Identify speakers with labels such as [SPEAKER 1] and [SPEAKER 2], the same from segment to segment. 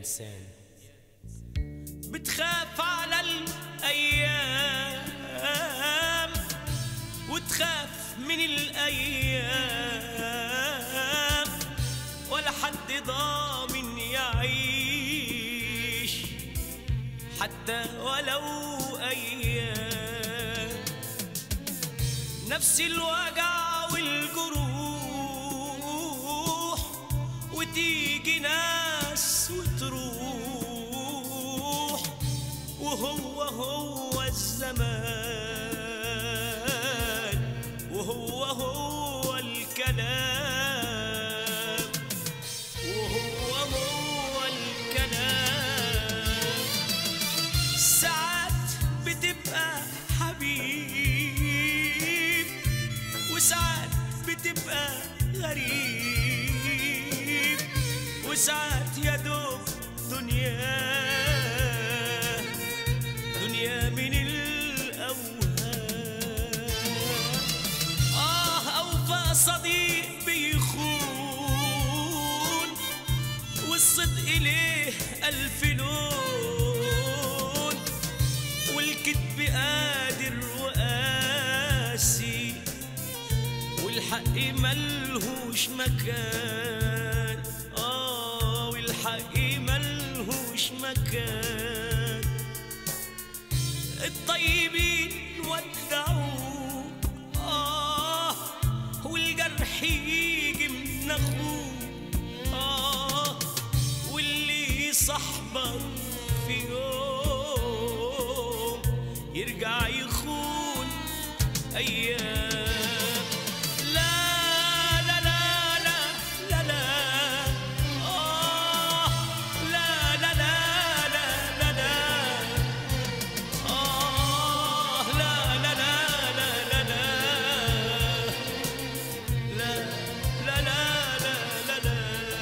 [SPEAKER 1] إنسان
[SPEAKER 2] بتخاف على الأيام وتخاف من الأيام ولا حد ضامن يعيش حتى ولو أيام نفس الوجع والجروح وتيجي ناس وتروح وهو هو الزمان وهو هو الكلام وهو هو الكلام ساعات بتبقى حبيب وساعات بتبقى غريب وساعات يا دوب دنيا دنيا من الأوهام آه أوفى صديق بيخون والصدق ليه ألف لون والكذب قادر وقاسي والحق ملهوش مكان آه والحق ملهوش مكان الطيبين ودعوه آه والجرح يجي من أخوه آه واللي صاحبك في يوم يرجع يخون أيام لا لا لا لا لا لا آه لا لا لا لا لا لا آه لا لا لا لا لا لا لا لا لا لا لا لا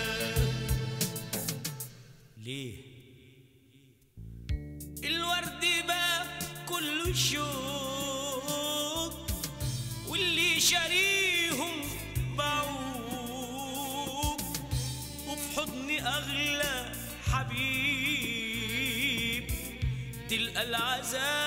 [SPEAKER 2] ليه الورد بقى كله شوق واللي شاريهم باعوك وفي حضني أغلى حبيب تلقى العذاب